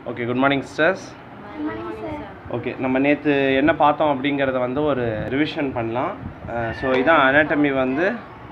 Okay good morning sisters okay நம்ம நேற்று என்ன பார்த்தோம் அப்படிங்கிறத வந்து ஒரு ரிவிஷன் பண்ணலாம் ஸோ இதான் அனாட்டமி வந்து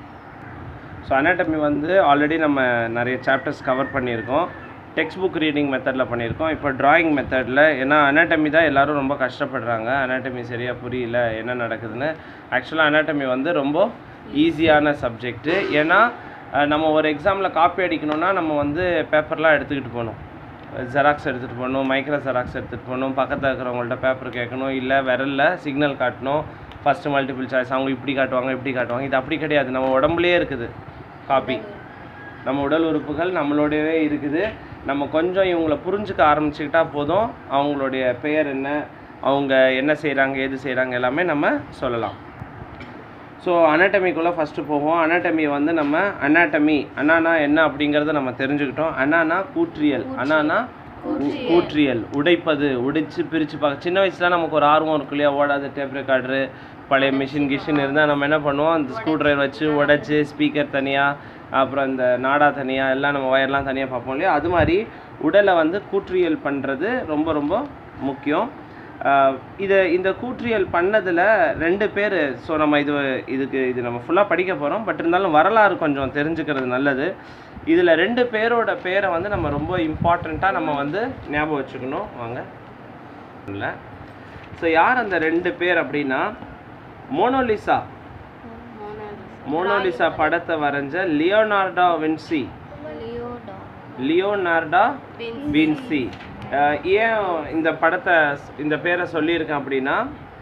ஸோ அனாட்டமி வந்து ஆல்ரெடி நம்ம நிறைய சாப்டர்ஸ் கவர் பண்ணியிருக்கோம் டெக்ஸ்ட் புக் ரீடிங் மெத்தடில் பண்ணியிருக்கோம் இப்போ டிராயிங் மெத்தடில் ஏன்னா அனாட்டமி தான் எல்லோரும் ரொம்ப கஷ்டப்படுறாங்க அனாட்டமி சரியாக புரியல என்ன நடக்குதுன்னு ஆக்சுவலாக அனாட்டமி வந்து ரொம்ப ஈஸியான சப்ஜெக்ட்டு ஏன்னா அஹ், நம்ம ஒரு எக்ஸாமில் காப்பி அடிக்கணும்னா நம்ம வந்து பேப்பர்லாம் எடுத்துக்கிட்டு போகணும் ஜெராக்ஸ் எடுத்துகிட்டு போகணும் மைக்ரோ ஜெராக்ஸ் எடுத்துகிட்டு போகணும் பக்கத்தில் இருக்கிறவங்கள்ட்ட பேப்பர் கேட்கணும் இல்லை விரலில் சிக்னல் காட்டணும் ஃபஸ்ட்டு மல்டிபிள் சாய்ஸ் அவங்க இப்படி காட்டுவாங்க இப்படி காட்டுவாங்க இது அப்படி கிடையாது நம்ம உடம்புலயே இருக்குது காப்பி நம்ம உடல் உறுப்புகள் நம்மளோடவே இருக்குது நம்ம கொஞ்சம் இவங்கள புரிஞ்சுக்க ஆரம்பிச்சுக்கிட்டா போதும் அவங்களுடைய பெயர் என்ன அவங்க என்ன செய்கிறாங்க ஏது செய்கிறாங்க எல்லாமே நம்ம சொல்லலாம் ஸோ அனாட்டமிக்குள்ளே ஃபஸ்ட்டு போவோம் அனாட்டமி வந்து நம்ம அனாட்டமி அனானா என்ன அப்படிங்கிறத நம்ம தெரிஞ்சுக்கிட்டோம் அனானா கூற்றியல் அனானா உ- கூற்றியல் உடைப்பது உடைச்சு பிரித்து பார்க்க சின்ன வயசுல நமக்கு ஒரு ஆர்வம் இருக்கும் இல்லையா ஓடாத டேப் ரெக்கார்டரு பழைய மிஷின் கிஷின் இருந்தால் நம்ம என்ன பண்ணுவோம் அந்த ஸ்க்ரூ டிரைவர் வச்சு உடைச்சு ஸ்பீக்கர் தனியாக அப்புறம் இந்த நாடா தனியாக எல்லாம் நம்ம ஒயர்லாம் தனியாக பார்ப்போம் இல்லையா அது மாதிரி உடலை வந்து கூற்றியல் பண்ணுறது ரொம்ப ரொம்ப முக்கியம் ஆஹ் இதை இந்த கூற்றியல் பண்ணதில் ரெண்டு பேர் ஸோ நம்ம இது இதுக்கு இது நம்ம ஃபுல்லாக படிக்க போகிறோம் பட் இருந்தாலும் வரலாறு கொஞ்சம் தெரிஞ்சுக்கிறது நல்லது இதில் ரெண்டு பேரோட பேரை வந்து நம்ம ரொம்ப இம்பார்ட்டண்ட்டாக நம்ம வந்து ஞாபகம் வச்சுக்கணும் வாங்க இல்லை ஸோ யார் அந்த ரெண்டு பேர் அப்படின்னா மோனோலிசா மோனோலிசா படத்தை வரைஞ்ச லியோனார்டா வின்சி லியோனார்டா வின்சி அஹ் ஏன் இந்த படத்தை இந்த பேரை சொல்லியிருக்கேன் அப்படின்னா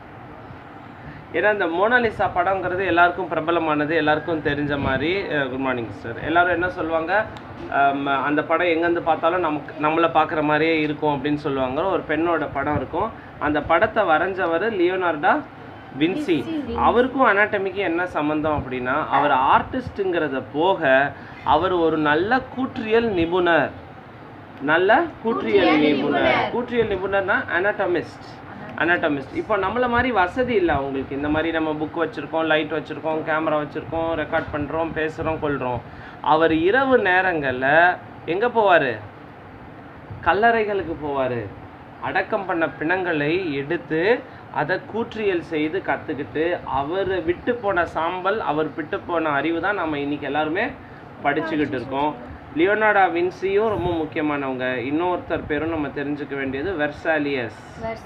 ஏன்னா இந்த மோனாலிசா படங்கிறது எல்லாருக்கும் பிரபலமானது எல்லாருக்கும் தெரிஞ்ச மாதிரி குட் மார்னிங் சார் எல்லாரும் என்ன சொல்லுவாங்க அம், அந்த படம் எங்கேருந்து பார்த்தாலும் நமக்கு நம்மளை பார்க்குற மாதிரியே இருக்கும் அப்படின்னு சொல்லுவாங்க ஒரு பெண்ணோட படம் இருக்கும் அந்த படத்தை வரைஞ்சவர் லியோனார்டா வின்சி அவருக்கும் அனாட்டமிக்கும் என்ன சம்மந்தம் அப்படின்னா அவர் ஆர்டிஸ்ட்டுங்கிறத போக அவர் ஒரு நல்ல கூற்றியல் நிபுணர் நல்ல கூற்றியல் நிபுணர் கூற்றியல் நிபுணர்னா அனாட்டமிஸ்ட் அனாட்டமிஸ்ட் இப்போ நம்மள மாதிரி வசதி இல்லை அவங்களுக்கு இந்த மாதிரி நம்ம புக் வச்சுருக்கோம் லைட் வச்சுருக்கோம் கேமரா வச்சுருக்கோம் ரெக்கார்ட் பண்ணுறோம் பேசுகிறோம் கொள்கிறோம் அவர் இரவு நேரங்களில் எங்கே போவார் கல்லறைகளுக்கு போவார் அடக்கம் பண்ண பிணங்களை எடுத்து அதை கூற்றியல் செய்து கற்றுக்கிட்டு அவர் விட்டு போன சாம்பல் அவர் விட்டு போன அறிவு தான் நம்ம இன்னைக்கு எல்லாருமே படிச்சுக்கிட்டு இருக்கோம் லியோனார்டா வின்சியும் ரொம்ப முக்கியமானவங்க இன்னொருத்தர் பேரும் நம்ம தெரிஞ்சுக்க வேண்டியது வெர்சாலியஸ்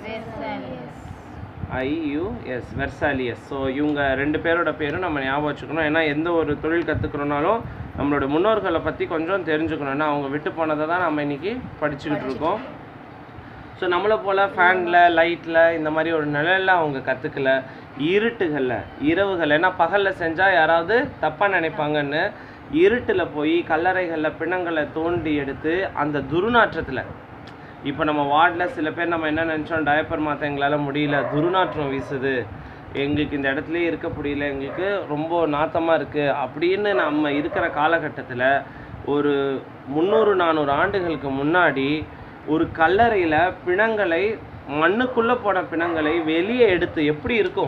ஐயுஎஸ் வெர்சாலியஸ் ஸோ இவங்க ரெண்டு பேரோட பேரும் நம்ம ஞாபகம் வச்சுக்கணும் ஏன்னா எந்த ஒரு தொழில் கற்றுக்கணுன்னாலும் நம்மளோட முன்னோர்களை பற்றி கொஞ்சம் தெரிஞ்சுக்கணும் ஏன்னா அவங்க விட்டு போனதை தான் நம்ம இன்னைக்கு படிச்சுக்கிட்டு இருக்கோம் ஸோ நம்மளை போல் ஃபேனில் லைட்டில் இந்த மாதிரி ஒரு நிழலில் அவங்க கற்றுக்கல இருட்டுகளில் இரவுகள் ஏன்னா பகலில் செஞ்சால் யாராவது தப்பாக நினைப்பாங்கன்னு இருட்டில் போய் கல்லறைகளில் பிணங்களை தோண்டி எடுத்து அந்த துர்நாற்றத்தில் இப்போ நம்ம வார்டில் சில பேர் நம்ம என்ன நினச்சோம் டயப்பர் மாற்ற எங்களால் முடியல துர்நாற்றம் வீசுது எங்களுக்கு இந்த இடத்துலயே இருக்க முடியல எங்களுக்கு ரொம்ப நாத்தமாக இருக்குது அப்படின்னு நம்ம இருக்கிற காலகட்டத்தில் ஒரு முந்நூறு நானூறு ஆண்டுகளுக்கு முன்னாடி ஒரு கல்லறையில் பிணங்களை மண்ணுக்குள்ளே போன பிணங்களை வெளியே எடுத்து எப்படி இருக்கும்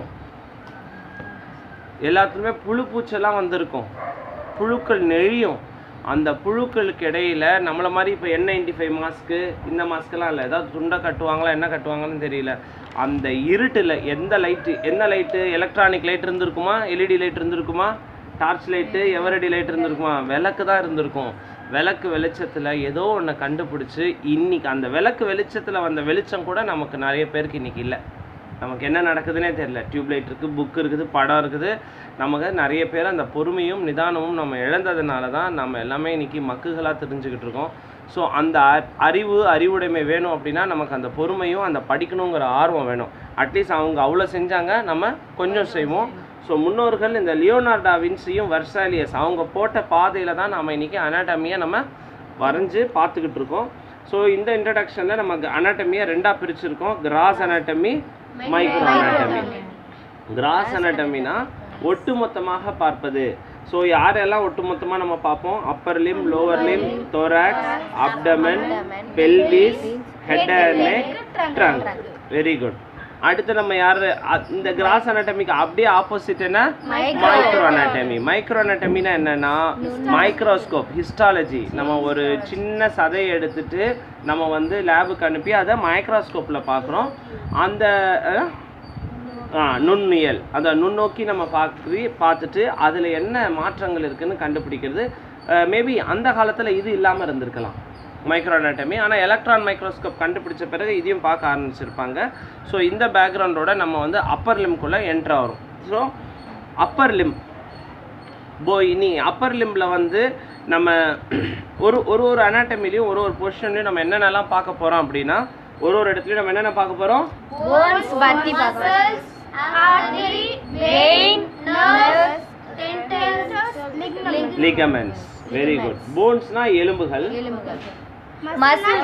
எல்லாத்துலேயுமே புழு பூச்செல்லாம் வந்திருக்கும் புழுக்கள் நெழியும் அந்த புழுக்களுக்கு இடையில நம்மளை மாதிரி இப்போ என் நைன்டி ஃபைவ் மாஸ்க்கு இந்த மாஸ்க்கெல்லாம் இல்லை ஏதாவது துண்டை கட்டுவாங்களா என்ன கட்டுவாங்கன்னு தெரியல அந்த இருட்டில் எந்த லைட்டு என்ன லைட்டு எலக்ட்ரானிக் லைட் இருந்திருக்குமா எல்இடி லைட் இருந்திருக்குமா டார்ச் லைட்டு எவரடி லைட் இருந்திருக்குமா விளக்கு தான் இருந்திருக்கும் விளக்கு வெளிச்சத்தில் ஏதோ ஒன்று கண்டுபிடிச்சி இன்னைக்கு அந்த விளக்கு வெளிச்சத்தில் வந்த வெளிச்சம் கூட நமக்கு நிறைய பேருக்கு இன்னைக்கு இல்லை நமக்கு என்ன நடக்குதுன்னே தெரியல டியூப்லைட் இருக்குது புக் இருக்குது படம் இருக்குது நமக்கு நிறைய பேர் அந்த பொறுமையும் நிதானமும் நம்ம இழந்ததுனால தான் நம்ம எல்லாமே இன்னைக்கு மக்குகளாக தெரிஞ்சுக்கிட்டு இருக்கோம் ஸோ அந்த அ- அறிவு அறிவுடைமை வேணும் அப்படின்னா நமக்கு அந்த பொறுமையும் அந்த படிக்கணுங்கிற ஆர்வம் வேணும் அட்லீஸ்ட் அவங்க அவ்வளோ செஞ்சாங்க நம்ம கொஞ்சம் செய்வோம் ஸோ முன்னோர்கள் இந்த லியோனார்டா வின்சியும் வெர்சாலியஸ் அவங்க போட்ட பாதையில் தான் நம்ம இன்னைக்கு அனாட்டமியை நம்ம வரைஞ்சு பார்த்துக்கிட்டு இருக்கோம் ஸோ இந்த இன்ட்ரடக்ஷனில் நமக்கு அனாட்டமியை ரெண்டாக பிரிச்சிருக்கோம் gross anatomy micro anatomy gross அனாட்டமினா ஒட்டுமொத்தமாக பார்ப்பது ஸோ யாரெல்லாம் ஒட்டுமொத்தமாக நம்ம பார்ப்போம் upper limb lower limb thorax abdomen pelvis head and neck trunk very good அடுத்து நம்ம யாரு அ- இந்த கிராஸ் அனாட்டமிக்கு அப்படியே ஆப்போசிட் என்ன மைக்ரோ அனாட்டமி மைக்ரோ அனாட்டமினா என்னன்னா மைக்ரோஸ்கோப் ஹிஸ்டாலஜி நம்ம ஒரு சின்ன சதையை எடுத்துட்டு நம்ம வந்து லேபுக்கு அனுப்பி அதை மைக்ரோஸ்கோப்ல பார்க்குறோம் அந்த அஹ், ஆ நுண்ணியல் அந்த நுண்ணோக்கி நம்ம பார்த்து பார்த்துட்டு அதில் என்ன மாற்றங்கள் இருக்குன்னு கண்டுபிடிக்கிறது மேபி அந்த காலத்தில் இது இல்லாமல் இருந்திருக்கலாம் மைக்ரோ அனாட்டமி ஆனால் எலக்ட்ரான் மைக்ரோஸ்கோப் கண்டுபிடிச்ச பிறகு இதையும் பார்க்க ஆரம்பிச்சிருப்பாங்க ஸோ இந்த பேக்ரவுண்டோட நம்ம வந்து அப்பர் லிம்குள்ளே என்ட்ரு ஆகிறோம் ஸோ அப்பர் லிம் போ இனி அப்பர் லிம்பில் வந்து நம்ம ஒரு ஒரு ஒரு அனாட்டமிலையும் ஒரு ஒரு பொசிஷன்லையும் நம்ம என்னென்னலாம் பார்க்க போகிறோம் அப்படின்னா ஒரு ஒரு இடத்துலையும் நம்ம என்னென்ன பார்க்க போகிறோம் bones பத்தி பார்க்கலாம் artery vein nerves tendons ligament ligaments very good போன்ஸ்னா எலும்புகள் muscles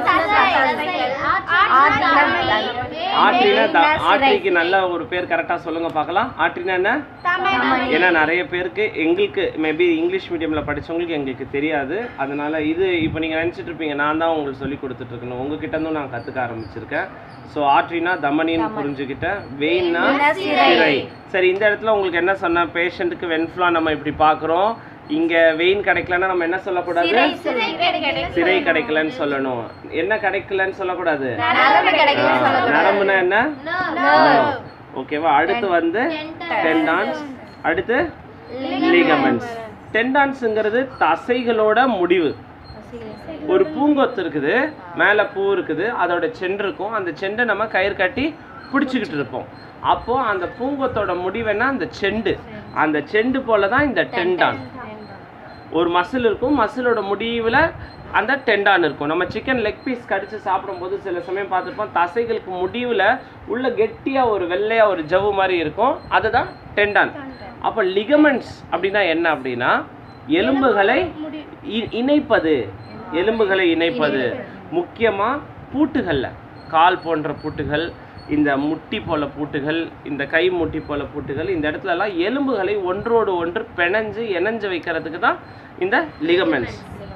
ஆட்ரினா த- ஆட்ரிக்கு நல்ல ஒரு பேர் கரெக்டா சொல்லுங்க பார்க்கலாம் ஆட்ரினா என்ன ஏன்னா நிறைய பேருக்கு எங்களுக்கு மேபி இங்கிலீஷ் மீடியம்ல படிச்சவங்களுக்கு எங்களுக்கு தெரியாது அதனால இது இப்போ நீங்க நினைச்சிட்டு இருப்பீங்க நான் தான் உங்களுக்கு சொல்லி கொடுத்துட்டு இருக்கணும் உங்ககிட்ட இருந்தும் நான் கத்துக்க ஆரம்பிச்சிருக்கேன் ஸோ ஆட்ரினா தமனின்னு புரிஞ்சுக்கிட்டேன் வெயின்னா சிரை சரி இந்த இடத்துல உங்களுக்கு என்ன சொன்ன பேஷண்ட்டுக்கு வென்ஃப்ளா நம்ம இப்படி பார்க்குறோம் இங்க வெயின் கிடைக்கலன்னா நம்ம என்ன சொல்லக்கூடாது சிரை கிடைக்கலன்னு சொல்லணும் என்ன கிடைக்கலன்னு சொல்லக்கூடாது நரம்புனா என்ன ஓகேவா அடுத்து வந்து டெண்டான்ஸ் அடுத்து லிகமெண்ட்ஸ் டெண்டான்ஸுங்கிறது தசைகளோட முடிவு ஒரு பூங்கொத்து இருக்குது மேலே பூ இருக்குது அதோட செண்டு இருக்கும் அந்த செண்டை நம்ம கயிறு கட்டி பிடிச்சிக்கிட்டு இருப்போம் அப்போ அந்த பூங்கொத்தோட முடிவுன்னா அந்த செண்டு அந்த செண்டு போல தான் இந்த டெண்டான் ஒரு மசில் இருக்கும் மசிலோட முடிவில் அந்த டெண்டான் இருக்கும் நம்ம சிக்கன் லெக் பீஸ் கடிச்சு சாப்பிடும்போது சில சமயம் பார்த்துருப்போம் தசைகளுக்கு முடிவில் உள்ள கெட்டியாக ஒரு வெள்ளையாக ஒரு ஜவ்வு மாதிரி இருக்கும் அதுதான் டெண்டான் அப்போ லிகமெண்ட்ஸ் அப்படின்னா என்ன அப்படின்னா எலும்புகளை இ- இணைப்பது எலும்புகளை இணைப்பது முக்கியமாக பூட்டுகளில் கால் போன்ற பூட்டுகள் இந்த முட்டி போல பூட்டுகள் இந்த கை முட்டி போல பூட்டுகள் இந்த இடத்துல எல்லாம் எலும்புகளை ஒன்றோடு ஒன்று பிணைஞ்சு இணைஞ்சு வைக்கிறதுக்கு தான் இந்த லிகமெண்ட்ஸ்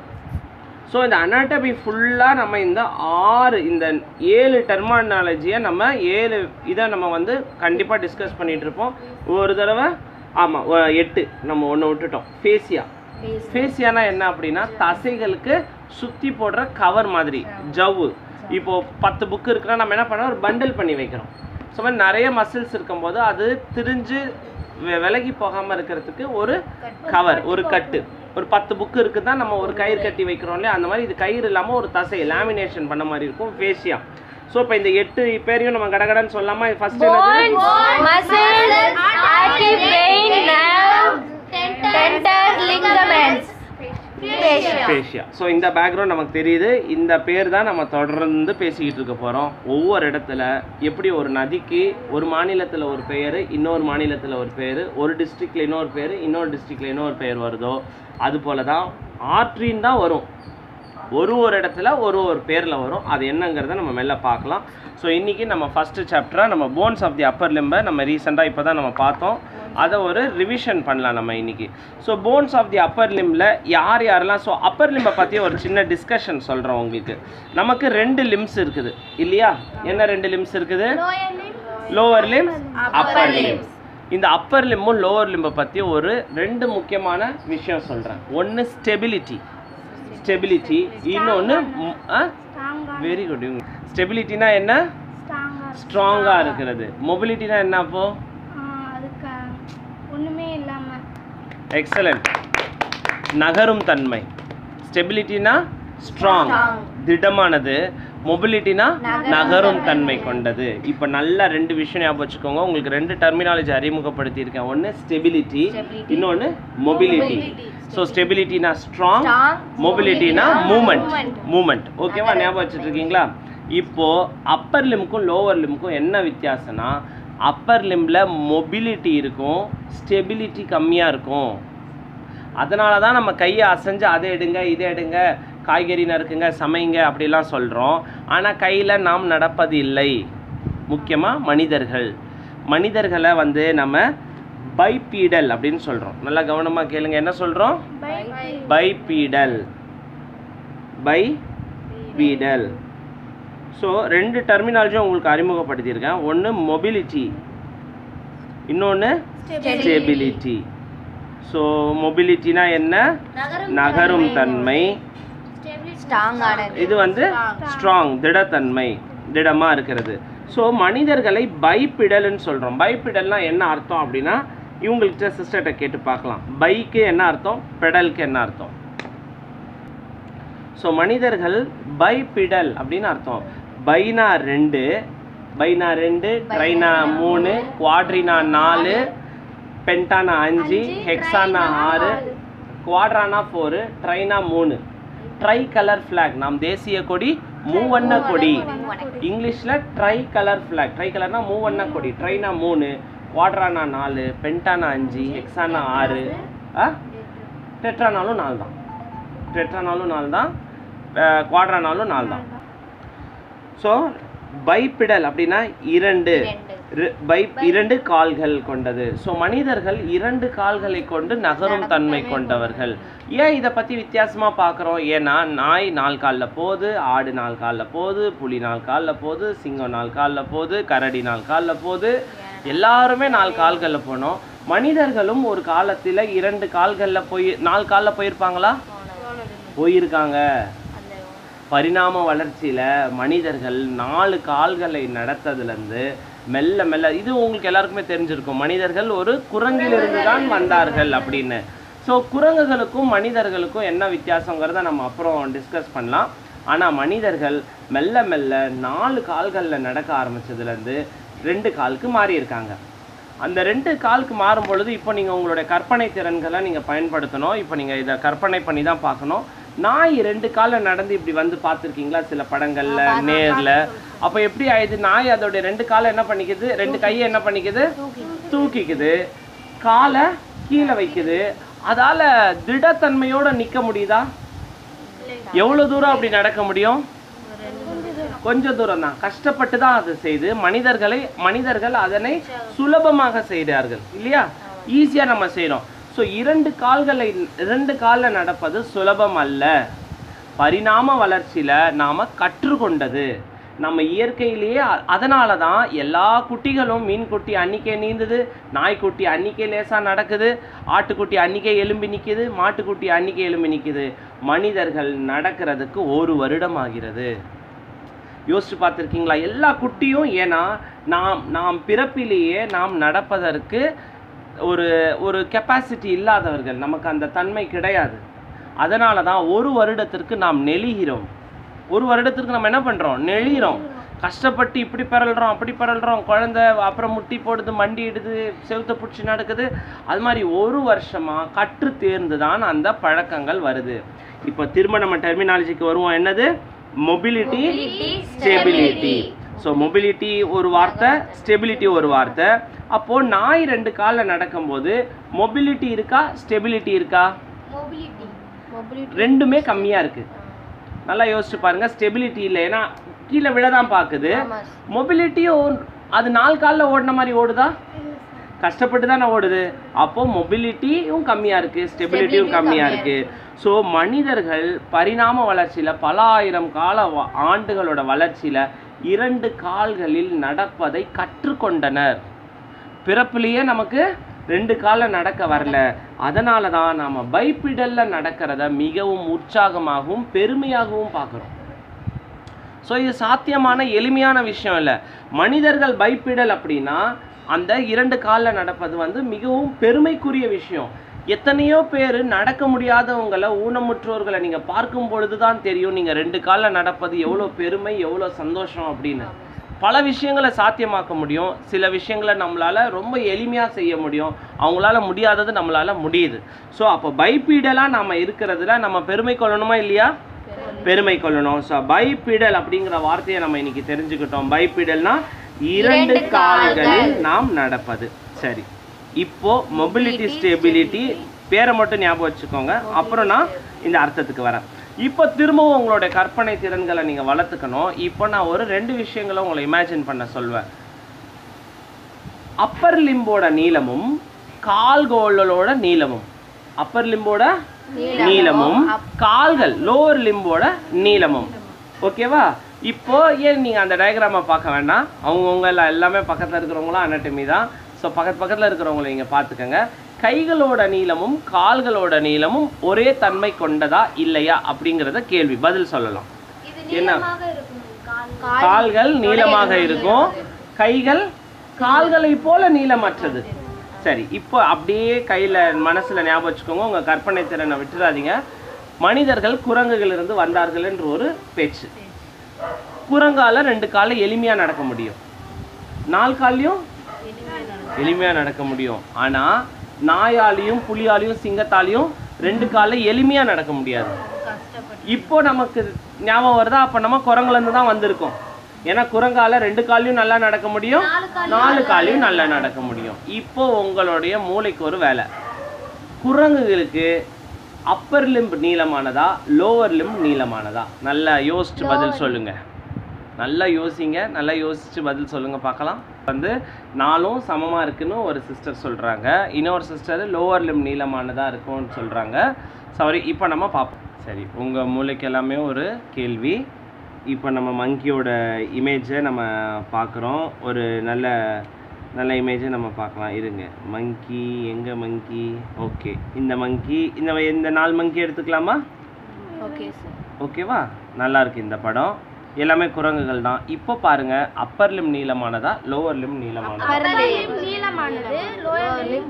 ஸோ இந்த அனாட்டமி ஃபுல்லாக நம்ம இந்த ஆறு இந்த ஏழு டெர்மானாலஜியை நம்ம ஏழு இதை நம்ம வந்து கண்டிப்பாக டிஸ்கஸ் பண்ணிட்டு இருப்போம் ஒரு தடவை ஆமாம் எட்டு நம்ம ஒன்று விட்டுட்டோம் ஃபேசியா ஃபேசியானா என்ன அப்படின்னா தசைகளுக்கு சுற்றி போடுற கவர் மாதிரி ஜவ்வு இப்போ பத்து புக்கு இருக்குன்னா நம்ம என்ன பண்ணோம் ஒரு பண்டில் பண்ணி வைக்கிறோம் ஸோ மாதிரி நிறைய மசில்ஸ் இருக்கும்போது அது திரிஞ்சு வெ- விலகி போகாமல் இருக்கிறதுக்கு ஒரு கவர் ஒரு கட்டு ஒரு பத்து புக்கு இருக்குதா நம்ம ஒரு கயிறு கட்டி வைக்கிறோம் இல்லையா அந்த மாதிரி இது கயிறு இல்லாமல் ஒரு தசை லேமினேஷன் பண்ண மாதிரி இருக்கும் ஃபேசியா ஸோ இப்போ இந்த எட்டு பேரையும் நம்ம கடகடன்னு சொல்லாமா ஃபர்ஸ்ட் என்னது muscles artery vein nerve tendons ligaments fascia fascia so இந்த பேக்ரவுண்ட் நமக்கு தெரியுது இந்த பேர் தான் நம்ம தொடர்ந்து பேசிக்கிட்டு இருக்க போகிறோம் ஒவ்வொரு இடத்துல எப்படி ஒரு நதிக்கு ஒரு மாநிலத்தில் ஒரு பெயர் இன்னொரு மாநிலத்தில் ஒரு பேர் ஒரு டிஸ்ட்ரிக்ட்ல இன்னொரு பேர் இன்னொரு டிஸ்ட்ரிக்ட்ல இன்னொரு பேர் வருதோ அது போல தான் ஆற்றின் தான் வரும் ஒரு ஒரு இடத்துல ஒரு ஒரு பேரில் வரும் அது என்னங்கிறத நம்ம மெல்ல பார்க்கலாம் ஸோ இன்றைக்கி நம்ம ஃபஸ்ட்டு சாப்டராக நம்ம போன்ஸ் ஆஃப் தி அப்பர் லிம்பை நம்ம ரீசெண்டாக இப்போ தான் நம்ம பார்த்தோம் அதை ஒரு ரிவிஷன் பண்ணலாம் நம்ம இன்னைக்கு so bones of the upper லிம்பில் யார் யாரெல்லாம் ஸோ அப்பர் லிம்பை பற்றி ஒரு சின்ன டிஸ்கஷன் சொல்கிறோம் உங்களுக்கு நமக்கு ரெண்டு லிம்ஸ் இருக்குது இல்லையா என்ன ரெண்டு லிம்ஸ் இருக்குது லோவர் லிம் அப்பர் லிம் இந்த அப்பர் லிம்மும் லோவர் லிம்பை பற்றி ஒரு ரெண்டு முக்கியமான விஷயம் சொல்கிறேன் ஒன்று ஸ்டெபிலிட்டி ஸ்டெபிலிட்டி இன்னொன்று வெரி குட் ஸ்டெபிலிட்டினா என்ன ஸ்ட்ராங்காக இருக்கிறது மொபிலிட்டினா என்ன அப்போ அதுக்கு ஒண்ணுமே இல்லாம எக்ஸலண்ட் நகரும் தன்மை ஸ்டெபிலிட்டினா ஸ்ட்ராங் திடமானது மொபிலிட்டினா நகரும் தன்மை கொண்டது இப்போ நல்லா ரெண்டு விஷயம் ஞாபகம் வச்சுக்கோங்க உங்களுக்கு ரெண்டு டெர்மினாலஜி அறிமுகப்படுத்தியிருக்கேன் ஒன்று ஸ்டெபிலிட்டி இன்னொன்று மொபிலிட்டி ஸோ ஸ்டெபிலிட்டினா ஸ்ட்ராங் மொபிலிட்டினா மூமெண்ட் மூமெண்ட் ஓகேவா ஞாபகம் வச்சுட்டு இருக்கீங்களா இப்போ அப்பர் லிம்க்கும் லோவர் லிம்க்கும் என்ன வித்தியாசம்னா அப்பர் லிம்பில் மொபிலிட்டி இருக்கும் ஸ்டெபிலிட்டி கம்மியாக இருக்கும் அதனால தான் நம்ம கையை அசைஞ்சு அதை எடுங்க இதை எடுங்க காய்கறி நறுக்குங்க சமைங்க அப்படிலாம் சொல்கிறோம் ஆனால் கையில் நாம் நடப்பது இல்லை முக்கியமாக மனிதர்கள் மனிதர்களை வந்து நம்ம பைபீடல் அப்படின்னு சொல்கிறோம் நல்லா கவனமாக கேளுங்க என்ன சொல்கிறோம் பைபீடல் பை பீடல் ஸோ ரெண்டு டெர்மினாலஜியும் உங்களுக்கு அறிமுகப்படுத்தியிருக்கேன் ஒன்று மொபிலிட்டி இன்னொன்று ஸ்டெபிலிட்டி ஸோ மொபிலிட்டினா என்ன நகரும் தன்மை ஸ்ட்ராங்கானது இது வந்து ஸ்ட்ராங் திடத்தன்மை திடமாக இருக்கிறது ஸோ மனிதர்களை பைப்பிடல்னு சொல்கிறோம் பைப்பிடல்னா என்ன அர்த்தம் அப்படின்னா இவங்கள்ட்ட சிஸ்டர்கிட்ட கேட்டு பார்க்கலாம் பைக்கு என்ன அர்த்தம் பெடலுக்கு என்ன அர்த்தம் ஸோ மனிதர்கள் பைப்பிடல் அப்படின்னு அர்த்தம் பைனா ரெண்டு பைனா ரெண்டு ட்ரைனா மூணு குவாட்ரினா நாலு பென்டானா அஞ்சு ஹெக்ஸானா ஆறு குவாட்ரானா ஃபோரு ட்ரைனா மூணு ட்ரை கலர் ஃப்ளாக் நம் தேசிய கொடி மூவண்ண கொடி இங்கிலீஷில் ட்ரை கலர் ஃப்ளாக் ட்ரை கலர்னா மூவண்ண கொடி ட்ரைனா மூணு குவாட்ரானா நாலு பென்டானா அஞ்சு ஹெக்ஸானா ஆறு ஆ டெட்ரானாலும் நாலு தான் டெட்ரானாலும் நாலு தான் குவாட்ரானாலும் நாலு தான் ஸோ பைப்பிடல் அப்படின்னா இரண்டு ரி- பை இரண்டு கால்கள் கொண்டது ஸோ மனிதர்கள் இரண்டு கால்களை கொண்டு நகரும் தன்மை கொண்டவர்கள் ஏன் இதை பற்றி வித்தியாசமாக பார்க்குறோம் ஏன்னா நாய் நாலு காலில் போகுது ஆடு நாலு காலில் போகுது புலி நாலு காலில் போகுது சிங்கம் நாலு காலில் போகுது கரடி நாலு காலில் போகுது எல்லாருமே நாலு கால்களில் போனோம் மனிதர்களும் ஒரு காலத்தில் இரண்டு கால்களில் போய் நாலு காலில் போயிருப்பாங்களா போயிருக்காங்க பரிணாம வளர்ச்சியில மனிதர்கள் நாலு கால்களை நடத்ததுலேருந்து மெல்ல மெல்ல இது உங்களுக்கு எல்லாருக்குமே தெரிஞ்சிருக்கும் மனிதர்கள் ஒரு குரங்கிலிருந்து தான் வந்தார்கள் அப்படின்னு ஸோ குரங்குகளுக்கும் மனிதர்களுக்கும் என்ன வித்தியாசங்கிறத நம்ம அப்புறம் டிஸ்கஸ் பண்ணலாம் ஆனால் மனிதர்கள் மெல்ல மெல்ல நாலு கால்களில் நடக்க ஆரம்பிச்சதுலேருந்து ரெண்டு காலுக்கு மாறி இருக்காங்க அந்த ரெண்டு காலுக்கு மாறும் பொழுது இப்போ நீங்கள் உங்களுடைய கற்பனை திறன்களை நீங்கள் பயன்படுத்தணும் இப்போ நீங்கள் இதை கற்பனை பண்ணி தான் பார்க்கணும் நாய் ரெண்டு காலில் நடந்து இப்படி வந்து பார்த்துருக்கீங்களா சில படங்கள்ல நேர்ல அப்போ எப்படி ஆயிடுது நாய் அதோடைய ரெண்டு காலை என்ன பண்ணிக்குது ரெண்டு கையை என்ன பண்ணிக்குது தூக்கிக்குது காலை கீழே வைக்குது அதால திடத்தன்மையோட நிக்க முடியுதா எவ்வளவு தூரம் அப்படி நடக்க முடியும் கொஞ்சம் தூரம் தான் கஷ்டப்பட்டு தான் அது செய்து மனிதர்களை மனிதர்கள் அதனை சுலபமாக செய்தார்கள் இல்லையா ஈஸியா நம்ம செய்றோம் ஸோ இரண்டு கால்களை இரண்டு காலில் நடப்பது சுலபம் அல்ல பரிணாம வளர்ச்சியில நாம கற்றுக்கொண்டது நம்ம இயற்கையிலேயே அ- அதனால தான் எல்லா குட்டிகளும் மீன் குட்டி அன்னிக்கே நீந்துது நாய்க்குட்டி அன்னிக்கே லேசா நடக்குது ஆட்டுக்குட்டி அன்னிக்கே எலும்பி நிக்குது மாட்டுக்குட்டி அன்னிக்கே எலும்பி நிக்குது மனிதர்கள் நடக்கிறதுக்கு ஒரு வருடம் ஆகிறது யோசிச்சு பார்த்துருக்கீங்களா எல்லா குட்டியும் ஏன்னா நாம் நாம் பிறப்பிலேயே நாம் நடப்பதற்கு ஒரு ஒரு கெப்பாசிட்டி இல்லாதவர்கள் நமக்கு அந்த தன்மை கிடையாது அதனால தான் ஒரு வருடத்திற்கு நாம் நெளிகிறோம் ஒரு வருடத்திற்கு நம்ம என்ன பண்ணுறோம் நெளிகிறோம் கஷ்டப்பட்டு இப்படி பிறல்றோம் அப்படி பிறல்றோம் குழந்தை அப்புறம் முட்டி போடுது மண்டி இடுது செவுத்த பிடிச்சி நடக்குது அது மாதிரி ஒரு வருஷமா கற்று தேர்ந்து தான் அந்த பழக்கங்கள் வருது இப்போ திரும்ப நம்ம டெர்மினாலஜிக்கு வருவோம் என்னது மொபிலிட்டி ஸ்டெபிலிட்டி ஸோ மொபிலிட்டி ஒரு வார்த்தை ஸ்டெபிலிட்டி ஒரு வார்த்தை அப்போ நாய் ரெண்டு காலில் நடக்கும்போது மொபிலிட்டி இருக்கா ஸ்டெபிலிட்டி இருக்கா ரெண்டுமே கம்மியா இருக்கு நல்லா யோசிச்சு பாருங்க ஸ்டெபிலிட்டி இல்லை ஏன்னா கீழே விழ தான் பார்க்குது மொபிலிட்டியும் அது நாலு காலில் ஓடின மாதிரி ஓடுதா கஷ்டப்பட்டு தானே ஓடுது அப்போ மொபிலிட்டியும் கம்மியா இருக்கு ஸ்டெபிலிட்டியும் கம்மியா இருக்கு ஸோ மனிதர்கள் பரிணாம வளர்ச்சியில பல ஆயிரம் கால வ- ஆண்டுகளோட வளர்ச்சியில இரண்டு கால்களில் நடப்பதை கற்றுக்கொண்டனர் பிறப்புலேயே நமக்கு ரெண்டு காலில் நடக்க வரல அதனால தான் நாம பைப்பிடல்ல நடக்கிறத மிகவும் உற்சாகமாகவும் பெருமையாகவும் பார்க்குறோம் ஸோ இது சாத்தியமான எளிமையான விஷயம் இல்லை மனிதர்கள் பைப்பிடல் அப்படின்னா அந்த இரண்டு காலில் நடப்பது வந்து மிகவும் பெருமைக்குரிய விஷயம் எத்தனையோ பேர் நடக்க முடியாதவங்களை ஊனமுற்றோர்களை நீங்கள் பார்க்கும் பொழுது தான் தெரியும் நீங்கள் ரெண்டு காலில் நடப்பது எவ்வளோ பெருமை எவ்வளோ சந்தோஷம் அப்படின்னு பல விஷயங்களை சாத்தியமாக்க முடியும் சில விஷயங்களை நம்மளால ரொம்ப எளிமையாக செய்ய முடியும் அவங்களால முடியாதது நம்மளால முடியுது ஸோ அப்போ பைப்பீடலாக நாம இருக்கிறதுல நம்ம பெருமை கொள்ளணுமா இல்லையா பெருமை கொள்ளணும் ஸோ பைப்பிடல் அப்படிங்கிற வார்த்தையை நம்ம இன்னைக்கு தெரிஞ்சுக்கிட்டோம் பைப்பிடல்னா இரண்டு இரண்டு கால்களில் நாம் நடப்பது சரி இப்போ மொபிலிட்டி ஸ்டெபிலிட்டி பேரை மட்டும் ஞாபகம் வச்சுக்கோங்க அப்புறம் நான் இந்த அர்த்தத்துக்கு வரேன் இப்போ திரும்பவும் உங்களுடைய கற்பனை திறன்களை நீங்கள் வளர்த்துக்கணும் இப்போ நான் ஒரு ரெண்டு விஷயங்களை உங்களை இமேஜின் பண்ண சொல்வேன் அப்பர் லிம்போட நீளமும் கால்கோளோட நீளமும் அப்பர் லிம்போட நீளமும் கால்கள் லோவர் லிம்போட நீளமும் ஓகேவா இப்போ ஏன் நீங்கள் அந்த டயக்ராமை பார்க்க வேண்டாம் அவங்கவுங்க எல்லாம் எல்லாமே பக்கத்தில் இருக்கிறவங்களாம் அனட்டமி தான் ஸோ பக்கத்து பக்கத்தில் இருக்கிறவங்கள நீங்கள் பார்த்துக்கோங்க கைகளோட நீளமும் கால்களோட நீளமும் ஒரே தன்மை கொண்டதா இல்லையா அப்படிங்கிறத கேள்வி பதில் சொல்லலாம் என்ன கால்கள் நீளமாக இருக்கும் கைகள் கால்களை போல நீளமற்றது சரி இப்போ அப்படியே கையில் மனசில் ஞாபகம் வச்சுக்கோங்க உங்கள் கற்பனை திறனை விட்டுறாதீங்க மனிதர்கள் குரங்குகள் இருந்து வந்தார்கள் என்று ஒரு பேச்சு குரங்கால ரெண்டு காலில் எளிமையாக நடக்க முடியும் நாலு கால்லையும் எளிமையாக நடக்க முடியும் ஆனால் நாயாலையும் புலியாலையும் சிங்கத்தாலையும் ரெண்டு காலில் எளிமையாக நடக்க முடியாது இப்போ நமக்கு ஞாபகம் வருதா அப்போ நம்ம குரங்குலேருந்து தான் வந்திருக்கோம் ஏன்னா குரங்கால ரெண்டு காலையும் நல்லா நடக்க முடியும் நாலு காலையும் நல்லா நடக்க முடியும் இப்போ உங்களுடைய மூளைக்கு ஒரு வேலை குரங்குகளுக்கு அப்பர் லிம்ப் நீளமானதா லோவர் லிம்ப் நீளமானதா நல்லா யோசிச்சு பதில் சொல்லுங்க நல்லா யோசிங்க நல்லா யோசிச்சு பதில் சொல்லுங்க பார்க்கலாம் வந்து நாலும் சமமா இருக்குன்னு ஒரு சிஸ்டர் சொல்றாங்க இன்னொரு சிஸ்டர் லோவர் லிம் நீளமானதா இருக்கும்னு சொல்றாங்க சாரி இப்போ நம்ம பார்ப்போம் சரி உங்க மூளைக்கு எல்லாமே ஒரு கேள்வி இப்போ நம்ம மங்கியோட இமேஜை நம்ம பார்க்குறோம் ஒரு நல்ல நல்ல இமேஜை நம்ம பார்க்கலாம் இருங்க மங்கி எங்கே மங்கி ஓகே இந்த மங்கி இந்த இந்த நாலு மங்கி எடுத்துக்கலாமா ஓகே சார் ஓகேவா நல்லா இருக்கு இந்த படம் எல்லாமே குரங்குகள் தான் இப்போ பாருங்க அப்பர் லிம் நீளமானதா லோவர் லிம் நீளமானதா நீளமானது லோயர் லிம்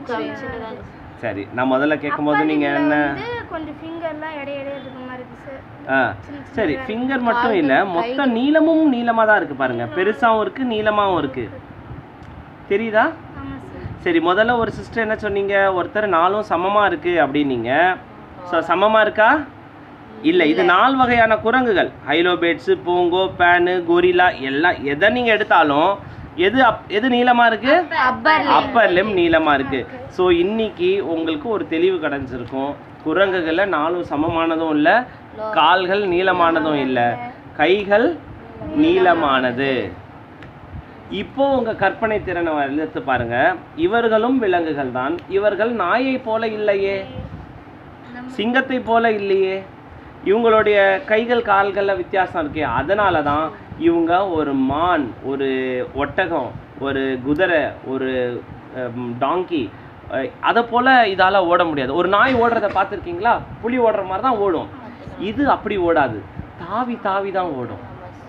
சரி நான் முதல்ல கேட்கும்போது நீங்க என்ன வந்து கொஞ்சம் ஃபிங்கர்லாம் இடைய இடைய இருக்க மாதிரி இருக்கு சார் ஆ சரி ஃபிங்கர் மட்டும் இல்ல மொத்த நீளமும் நீளமா தான் இருக்கு பாருங்க பெருசாவும் இருக்கு நீளமாவும் இருக்கு தெரியுதா ஆமாம் சார் சரி முதல்ல ஒரு சிஸ்டர் என்ன சொன்னீங்க ஒருத்தர் நாலும் சமமா இருக்கு அப்படின்னீங்க ஸோ சமமா இருக்கா இல்ல இது நால் வகையான குரங்குகள் ஹைலோபேட்ஸு பூங்கோ பேனு கொரிலா எல்லாம் எதை நீங்க எடுத்தாலும் எது அப் எது நீளமா இருக்கு அப்பர் லிம் நீளமா இருக்கு ஸோ இன்னைக்கு உங்களுக்கு ஒரு தெளிவு கிடைஞ்சிருக்கும் குரங்குகள்ல நாலும் சமமானதும் இல்ல கால்கள் நீளமானதும் இல்ல கைகள் நீளமானது இப்போ உங்க கற்பனை திறனை எடுத்து பாருங்க இவர்களும் விலங்குகள் தான் இவர்கள் நாயை போல இல்லையே சிங்கத்தை போல இல்லையே இவங்களுடைய கைகள் கால்கள்ல வித்தியாசம் இருக்கே அதனால தான் இவங்க ஒரு மான் ஒரு ஒட்டகம் ஒரு குதிரை ஒரு டாங்கி அதை போல இதால ஓட முடியாது ஒரு நாய் ஓடுறத பார்த்துருக்கீங்களா புலி ஓடுற மாதிரி தான் ஓடும் இது அப்படி ஓடாது தாவி தாவி தான் ஓடும்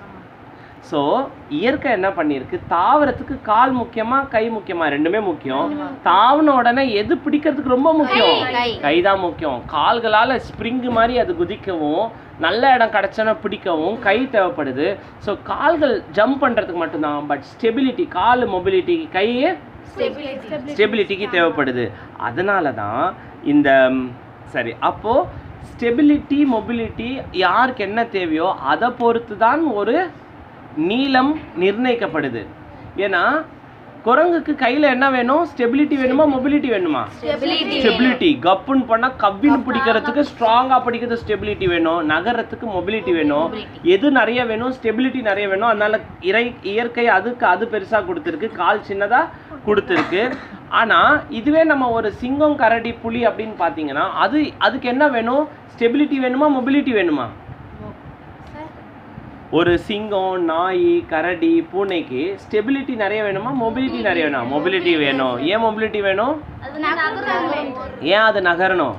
ஸோ இயற்கை என்ன பண்ணியிருக்கு தாவரத்துக்கு கால் முக்கியமா கை முக்கியமா ரெண்டுமே முக்கியம் தாவுன உடனே எது பிடிக்கிறதுக்கு ரொம்ப முக்கியம் கை தான் முக்கியம் கால்களால ஸ்ப்ரிங் மாதிரி அது குதிக்கவும் நல்ல இடம் கிடைச்சோன்னா பிடிக்கவும் கை தேவைப்படுது ஸோ கால்கள் ஜம்ப் பண்றதுக்கு மட்டும்தான் பட் ஸ்டெபிலிட்டி கால் மொபிலிட்டி கையே ஸ்டெபிலிட்டிக்கு தேவைப்படுது அதனால தான் இந்த ம், சரி அப்போ ஸ்டெபிலிட்டி மொபிலிட்டி யாருக்கு என்ன தேவையோ அதை பொறுத்து தான் ஒரு நீளம் நிர்ணயிக்கப்படுது ஏன்னா குரங்குக்கு கையில என்ன வேணும் ஸ்டெபிலிட்டி வேணுமா மொபிலிட்டி வேணுமா ஸ்டெபிலிட்டி கப்புன்னு பண்ணா கவ்வின்னு பிடிக்கிறதுக்கு ஸ்ட்ராங்கா பிடிக்கிறது ஸ்டெபிலிட்டி வேணும் நகரத்துக்கு மொபிலிட்டி வேணும் எது நிறைய வேணும் ஸ்டெபிலிட்டி நிறைய வேணும் அதனால இறை இயற்கை அதுக்கு அது பெருசா கொடுத்துருக்கு கால் சின்னதா கொடுத்துருக்கு ஆனா இதுவே நம்ம ஒரு சிங்கம் கரடி புலி அப்படின்னு பாத்தீங்கன்னா அது அதுக்கு என்ன வேணும் ஸ்டெபிலிட்டி வேணுமா மொபிலிட்டி வேணுமா ஒரு சிங்கம் நாய் கரடி பூனைக்கு ஸ்டெபிலிட்டி நிறைய வேணுமா மொபிலிட்டி நிறைய வேணும் மொபிலிட்டி வேணும் ஏன் மொபிலிட்டி வேணும் ஏன் அது நகரணும்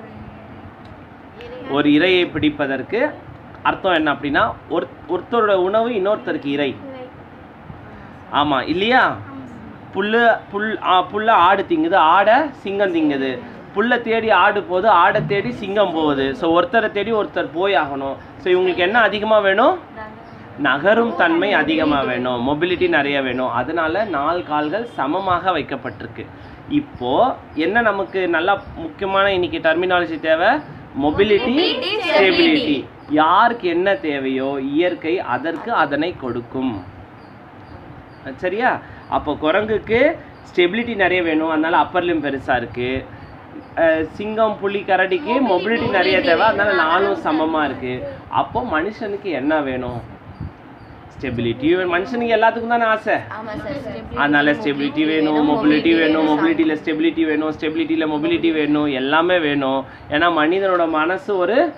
ஒரு இரையை பிடிப்பதற்கு அர்த்தம் என்ன அப்படின்னா ஒரு ஒருத்தரோட உணவு இன்னொருத்தருக்கு இறை ஆமா இல்லையா புல்லு புல் ஆ, புல்ல ஆடு திங்குது ஆடை சிங்கம் திங்குது புல்லை தேடி ஆடு போகுது ஆடை தேடி சிங்கம் போகுது ஸோ ஒருத்தரை தேடி ஒருத்தர் போய் ஆகணும் ஸோ இவங்களுக்கு என்ன அதிகமாக வேணும் நகரும் தன்மை அதிகமாக வேணும் மொபிலிட்டி நிறைய வேணும் அதனால நாலு கால்கள் சமமாக வைக்கப்பட்டிருக்கு இப்போ என்ன நமக்கு நல்லா முக்கியமான இன்னைக்கு டெர்மினாலஜி தேவை மொபிலிட்டி ஸ்டெபிலிட்டி யாருக்கு என்ன தேவையோ இயற்கை அதற்கு அதனை கொடுக்கும் சரியா அப்போ குரங்குக்கு ஸ்டெபிலிட்டி நிறைய வேணும் அதனால அப்பர் லிம் பெருசா இருக்கு அஹ் சிங்கம் புலி கரடிக்கு மொபிலிட்டி நிறைய தேவை அதனால நாலும் சமமா இருக்கு அப்போ மனுஷனுக்கு என்ன வேணும் ஸ்டெபிலிட்டி மனுஷனுக்கு எல்லாத்துக்கும் தானே ஆசை ஆமா சார் அதனால ஸ்டெபிலிட்டி வேணும் மொபிலிட்டி வேணும் மொபிலிட்டியில் ஸ்டெபிலிட்டி வேணும் ஸ்டெபிலிட்டியில் மொபிலிட்டி வேணும் எல்லாமே வேணும் ஏன்னா மனிதனோட மனசு ஒரு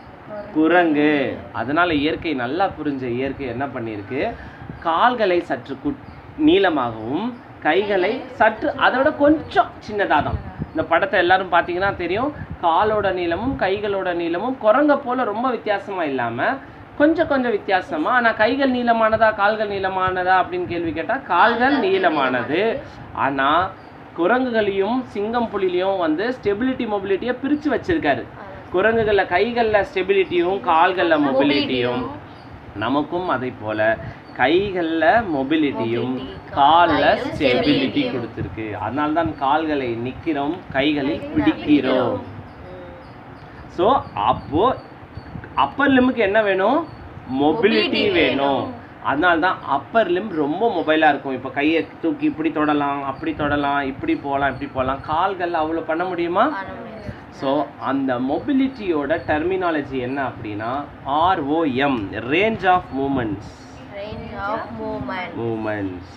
குரங்கு அதனால இயற்கை நல்லா புரிஞ்ச இயற்கை என்ன பண்ணியிருக்கு கால்களை சற்று குட் நீளமாகவும் கைகளை சற்று அதை விட கொஞ்சம் சின்னதாக தான் இந்த படத்தை எல்லாரும் பார்த்தீங்கன்னா தெரியும் காலோட நீளமும் கைகளோட நீளமும் குரங்க போல ரொம்ப வித்தியாசமா இல்லாமல் கொஞ்சம் கொஞ்சம் வித்தியாசமா ஆனால் கைகள் நீளமானதா கால்கள் நீளமானதா அப்படின்னு கேள்வி கேட்டால் கால்கள் நீளமானது ஆனால் குரங்குகளையும் சிங்கம் புலிலையும் வந்து ஸ்டெபிலிட்டி மொபிலிட்டியை பிரித்து வச்சிருக்காரு குரங்குகளில் கைகளில் ஸ்டெபிலிட்டியும் கால்களில் மொபிலிட்டியும் நமக்கும் அதை போல கைகளில் மொபிலிட்டியும் காலில் ஸ்டெபிலிட்டி கொடுத்துருக்கு அதனால தான் கால்களை நிற்கிறோம் கைகளை பிடிக்கிறோம் ஸோ அப்போ அப்பர் லிம்முக்கு என்ன வேணும் மொபிலிட்டி வேணும் அதனால தான் அப்பர் லிம் ரொம்ப மொபைலாக இருக்கும் இப்போ கையை தூக்கி இப்படி தொடலாம் அப்படி தொடலாம் இப்படி போகலாம் இப்படி போகலாம் கால்கள் அவ்வளோ பண்ண முடியுமா ஸோ அந்த மொபிலிட்டியோட டெர்மினாலஜி என்ன அப்படின்னா ROM range of movements range of movement movements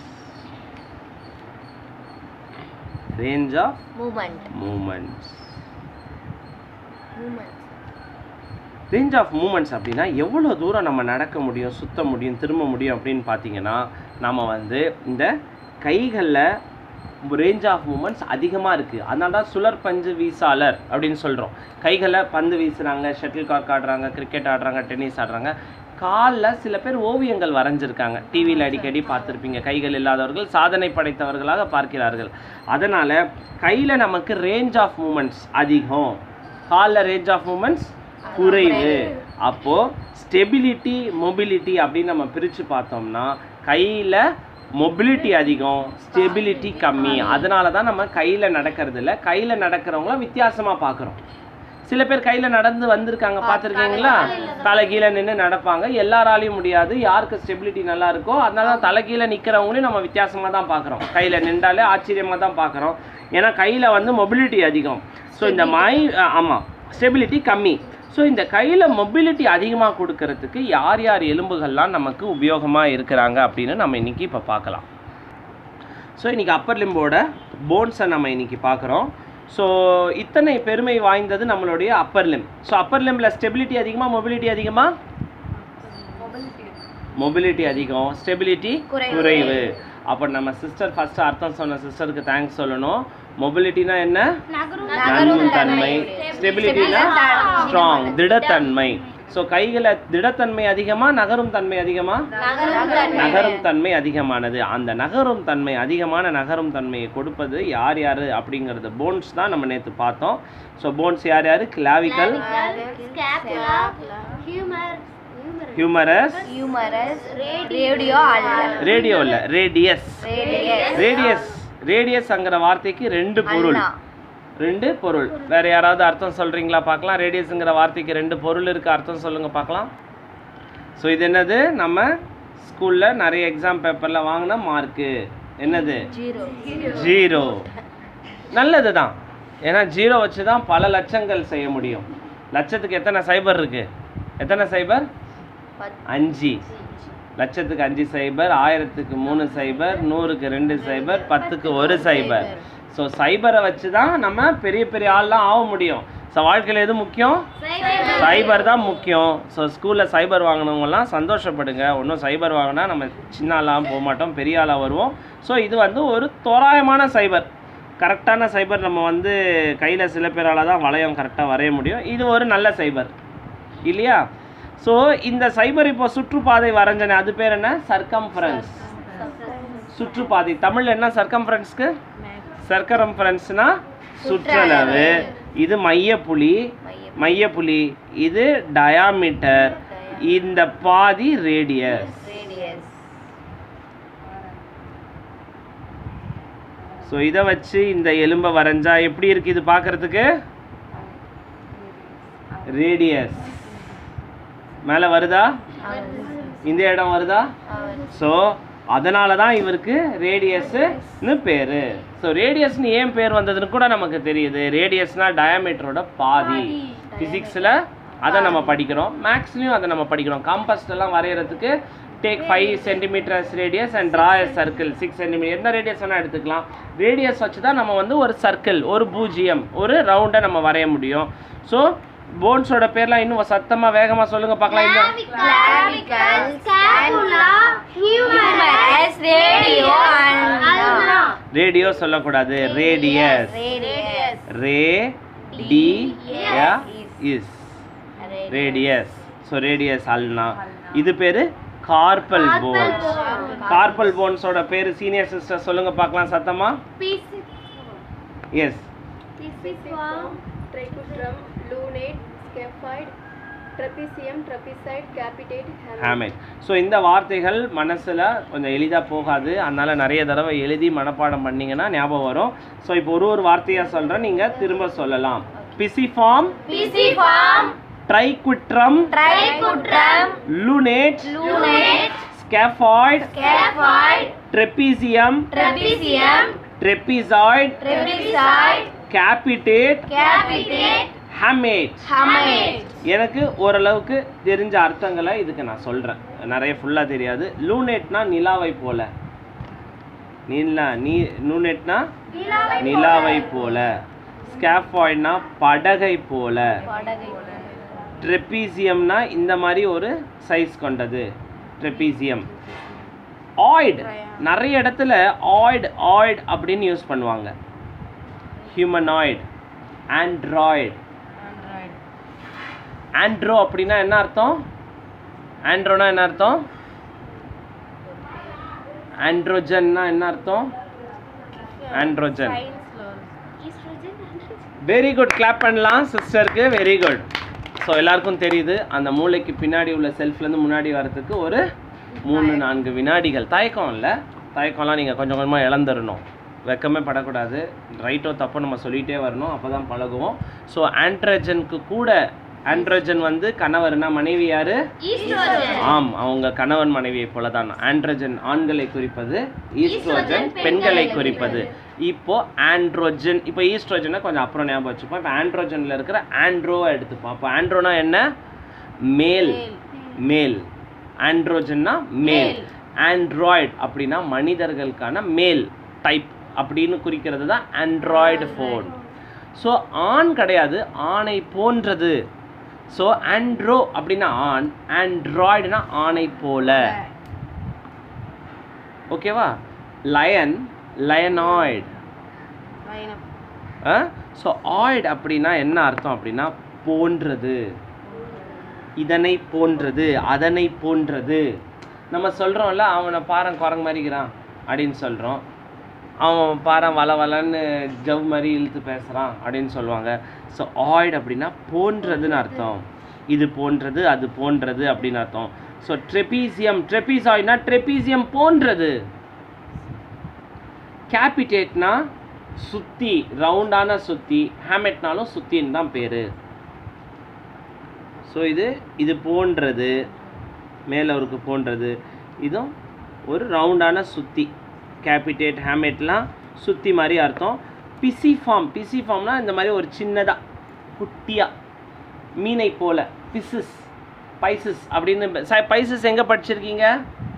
range of movement movements movement range of movements அப்படின்னா எவ்வளோ தூரம் நம்ம நடக்க முடியும் சுத்த முடியும் திரும்ப முடியும் அப்படின்னு பார்த்தீங்கன்னா நம்ம வந்து இந்த கைகளில் ரேஞ்ச் ஆஃப் மூமெண்ட்ஸ் அதிகமாக இருக்குது அதனால தான் சுழற் பஞ்சு வீசாளர் அப்படின்னு சொல்கிறோம் கைகளில் பந்து வீசுகிறாங்க ஷட்டில் கார்க் ஆடுறாங்க கிரிக்கெட் ஆடுறாங்க டென்னிஸ் ஆடுறாங்க காலில் சில பேர் ஓவியங்கள் வரைஞ்சிருக்காங்க டிவியில் அடிக்கடி பார்த்துருப்பீங்க கைகள் இல்லாதவர்கள் சாதனை படைத்தவர்களாக பார்க்கிறார்கள் அதனால் கையில் நமக்கு ரேஞ்ச் ஆஃப் மூமெண்ட்ஸ் அதிகம் காலில் ரேஞ்ச் ஆஃப் மூமெண்ட்ஸ் குறைவு அப்போ ஸ்டெபிலிட்டி மொபிலிட்டி அப்படின்னு நம்ம பிரித்து பார்த்தோம்னா கையில் மொபிலிட்டி அதிகம் ஸ்டெபிலிட்டி கம்மி அதனால தான் நம்ம கையில் நடக்கிறது இல்ல கையில் நடக்கிறவங்கள வித்தியாசமாக பார்க்குறோம் சில பேர் கையில் நடந்து வந்திருக்காங்க பார்த்துருக்கீங்களா தலை கீழே நின்று நடப்பாங்க எல்லாராலையும் முடியாது யாருக்கு ஸ்டெபிலிட்டி நல்லா இருக்கோ அதனால தான் தலை கீழே நிற்கிறவங்களையும் நம்ம வித்தியாசமாக தான் பார்க்குறோம் கையில் நின்றாலே ஆச்சரியமாக தான் பார்க்குறோம் ஏன்னா கையில் வந்து மொபிலிட்டி அதிகம் ஸோ இந்த மை ஆமாம் ஸ்டெபிலிட்டி கம்மி ஸோ இந்த கையில் மொபிலிட்டி அதிகமாக கொடுக்கறதுக்கு யார் யார் எலும்புகள்லாம் நமக்கு உபயோகமாக இருக்கிறாங்க அப்படின்னு நம்ம இன்னைக்கு இப்போ பார்க்கலாம் ஸோ இன்னைக்கு அப்பர் லிம்போட போன்ஸை நம்ம இன்னைக்கு பார்க்குறோம் ஸோ இத்தனை பெருமை வாய்ந்தது நம்மளுடைய அப்பர் லிம் ஸோ அப்பர் லிம்பில் ஸ்டெபிலிட்டி அதிகமாக மொபிலிட்டி அதிகமாக மொபிலிட்டி அதிகம் ஸ்டெபிலிட்டி குறைவு. குறைவு அப்போ நம்ம சிஸ்டர் ஃபர்ஸ்ட் அர்த்தம் சொன்ன சிஸ்டருக்கு தேங்க்ஸ் சொல்லணும் மொபிலிட்டினா என்ன நகரும் நன்மும் தன்மை ஸ்டெபிலிட்டினா ஸ்ட்ராங் திடத்தன்மை ஸோ கைகளை திடத்தன்மை அதிகமா நகரும் தன்மை அதிகமா நகரும் தன்மை நகரும் தன்மை அதிகமானது அந்த நகரும் தன்மை அதிகமான நகரும் தன்மையை கொடுப்பது யார் யார் அப்படிங்கிறது போன்ஸ் தான் நம்ம நேற்று பார்த்தோம் ஸோ போன்ஸ் யார் யார் clavicle scapula humer humerus humerus radio அல்ல ரேடியோ இல்லை ரேடியஸ் ரேடியஸ் ரேடியஸ் ரேடியஸ்ங்கிற வார்த்தைக்கு ரெண்டு பொருள் அண்ணா ரெண்டு பொருள் வேற யாராவது அர்த்தம் சொல்றீங்களா பார்க்கலாம் ரேடியஸ்ங்கிற வார்த்தைக்கு ரெண்டு பொருள் இருக்கு அர்த்தம் சொல்லுங்க பார்க்கலாம் ஸோ இது என்னது நம்ம ஸ்கூல்ல நிறைய எக்ஸாம் பேப்பர்ல வாங்கின மார்க்கு என்னது ஜீரோ ஜீரோ நல்லது தான் ஏன்னா ஜீரோ வச்சு தான் பல லட்சங்கள் செய்ய முடியும் லட்சத்துக்கு எத்தனை சைபர் இருக்கு எத்தனை சைபர் அஞ்சு லட்சத்துக்கு அஞ்சு சைபர் ஆயிரத்துக்கு மூணு சைபர் நூறுக்கு ரெண்டு சைபர் பத்துக்கு ஒரு சைபர் ஸோ சைபரை வச்சு தான் நம்ம பெரிய பெரிய ஆள்லாம் ஆக முடியும் ஸோ வாழ்க்கையில் எது முக்கியம் சைபர் தான் முக்கியம் ஸோ ஸ்கூலில் சைபர் வாங்கினவங்கலாம் சந்தோஷப்படுங்க ஒன்றும் சைபர் வாங்கினா நம்ம சின்ன ஆளாக போக மாட்டோம் பெரிய ஆளாக வருவோம் ஸோ இது வந்து ஒரு தோராயமான சைபர் கரெக்டான சைபர் நம்ம வந்து கையில் சில பேரால் தான் வளையம் கரெக்டாக வரைய முடியும் இது ஒரு நல்ல சைபர் இல்லையா ஸோ இந்த சைபர் இப்போ சுற்றுப்பாதை வரைஞ்சனே அது பேர் என்ன சர்க்கம்ஃபரன்ஸ் சுற்றுப்பாதை தமிழ் என்ன சர்க்கம்ஃபரன்ஸ்க்கு சர்க்கரம்ஃபரன்ஸ்னா சுற்றளவு இது மையப்புள்ளி மையப்புள்ளி இது டயாமீட்டர் இந்த பாதி ரேடியஸ் ரேடியஸ் ஸோ இதை வச்சு இந்த எலும்பை வரைஞ்சா எப்படி இருக்கு இது பார்க்கறதுக்கு ரேடியஸ் மேலே வருதா இந்த இடம் வருதா ஸோ அதனால தான் இவருக்கு ரேடியஸ்னு பேர் ஸோ ரேடியஸ்னு ஏன் பேர் வந்ததுன்னு கூட நமக்கு தெரியுது ரேடியஸ்னா டயாமீட்டரோட பாதி ஃபிசிக்ஸில் அதை நம்ம படிக்கிறோம் மேக்ஸ்லையும் அதை நம்ம படிக்கிறோம் காம்பஸ்ட் எல்லாம் வரைகிறதுக்கு take five centimetres radius and draw a circle six centimetre எந்த ரேடியஸ் வேணால் எடுத்துக்கலாம் ரேடியஸ் வச்சு தான் நம்ம வந்து ஒரு சர்க்கிள் ஒரு பூஜ்ஜியம் ஒரு ரவுண்டை நம்ம வரைய முடியும் ஸோ போன்ஸோட பேர்லாம் இன்னும் சத்தமா வேகமா சொல்லுங்க பார்க்கலாம் இன்னும் clavicle, scapula, humerus, radio and radio சொல்லக்கூடாது radius radius. Radius radius so radius ulna இது பேரு கார்பல் போன்ஸ் கார்பல் போன்ஸோட பேரு சீனியர் சிஸ்டர் சொல்லுங்க பார்க்கலாம் சத்தமா yes Pisiform, trichotrum, lunate, scaphoid, trapezium, trapezide, capitate, hamate. Hamate so இந்த வார்த்தைகள் மனசில் கொஞ்சம் எளிதாக போகாது அதனால் நிறைய தடவை எழுதி மனப்பாடம் பண்ணீங்கன்னா ஞாபகம் வரும் ஸோ இப்போ ஒரு ஒரு வார்த்தையாக சொல்கிறேன் நீங்கள் திரும்ப சொல்லலாம் pisiform Pisiform, triquetrum trichotrum, lunate lunate, scaphoid scaphoid, trapezium trapezium, trapezoid trapezoid, capitate capitate, hamate hamate. எனக்கு ஓரளவுக்கு தெரிஞ்ச அர்த்தங்களை இதுக்கு நான் சொல்கிறேன் நிறைய ஃபுல்லாக தெரியாது லூனேட்னா நிலாவை போல நீலா நீ லூனேட்னா நிலாவை போல ஸ்கேஃபாய்ட்னா படகை போல ட்ரெப்பீசியம்னா இந்த மாதிரி ஒரு சைஸ் கொண்டது ட்ரெப்பீசியம் ஆய்டு நிறைய இடத்துல ஆய்டு ஆய்டு அப்படின்னு யூஸ் பண்ணுவாங்க ஹியூமனாய்டு ஆண்ட்ராய்டு ஆண்ட்ரோ அப்படின்னா என்ன அர்த்தம் ஆண்ட்ரோனா என்ன அர்த்தம் ஆண்ட்ரோஜன்னா என்ன அர்த்தம் ஆண்ட்ரோஜன் வெரி குட் கிளாப் பண்ணலாம் சிஸ்டருக்கு வெரி குட் ஸோ எல்லாருக்கும் தெரியுது அந்த மூளைக்கு பின்னாடி உள்ள செல்ஃப்லேருந்து முன்னாடி வரதுக்கு ஒரு மூணு நான்கு வினாடிகள் தயக்கம் இல்லை தயக்கம்லாம் நீங்கள் கொஞ்சம் கொஞ்சமாக இழந்துடணும் வெக்கமே படக்கூடாது ரைட்டோ தப்போ நம்ம சொல்லிகிட்டே வரணும் அப்போ தான் பழகுவோம் ஸோ ஆண்ட்ரஜனுக்கு கூட ஆண்ட்ரஜன் வந்து கணவர்னா மனைவி யாரு ஆம் அவங்க கணவன் மனைவியை போல தான் ஆண்ட்ரஜன் ஆண்களை குறிப்பது ஈஸ்ட்ரோஜன் பெண்களை குறிப்பது இப்போ ஆண்ட்ரோஜன் இப்போ ஈஸ்ட்ரோஜனை கொஞ்சம் அப்புறம் ஞாபகம் வச்சுப்போம் இப்போ ஆண்ட்ரோஜனில் இருக்கிற ஆண்ட்ரோவை எடுத்துப்போம் அப்போ ஆண்ட்ரோனா என்ன மேல் மேல் ஆண்ட்ரோஜன்னா மேல் ஆண்ட்ராய்டு அப்படின்னா மனிதர்களுக்கான மேல் டைப் அப்படின்னு குறிக்கிறது தான் ஆண்ட்ராய்டு ஃபோன் ஸோ ஆண் கிடையாது ஆணை போன்றது ஸோ ஆண்ட்ரோ அப்படின்னா ஆண் ஆண்ட்ராய்டுனா ஆணை போல ஓகேவா லயன் லயனாய்டு ஸோ ஆய்டு அப்படின்னா என்ன அர்த்தம் அப்படின்னா போன்றது இதனை போன்றது அதனை போன்றது நம்ம சொல்கிறோம்ல அவனை பாரன் குரங்கு மாதிரிக்கிறான் அப்படின்னு சொல்கிறோம் அவன் பாரன் வள வளன்னு ஜவ் மாதிரி இழுத்து பேசுகிறான் அப்படின்னு சொல்லுவாங்க ஸோ ஆய்டு அப்படின்னா போன்றதுன்னு அர்த்தம் இது போன்றது அது போன்றது அப்படின்னு அர்த்தம் ஸோ ட்ரெபீசியம் ட்ரெபீசாய்ட்னா ட்ரெபீசியம் போன்றது கேபிடேட்னா சுத்தி ரவுண்டான சுத்தி ஹேமெட்னாலும் சுத்தின்னு தான் பேர் ஸோ இது இது போன்றது மேலே அவருக்கு போன்றது இதுவும் ஒரு ரவுண்டான சுத்தி கேபிடேட் ஹேமெட்லாம் சுத்தி மாதிரி அர்த்தம் பிசிஃபார்ம் பிசிஃபார்ம்னா இந்த மாதிரி ஒரு சின்னதாக குட்டியாக மீனை போல பிசிஸ் பைசஸ் அப்படின்னு பைசஸ் எங்கே படிச்சிருக்கீங்க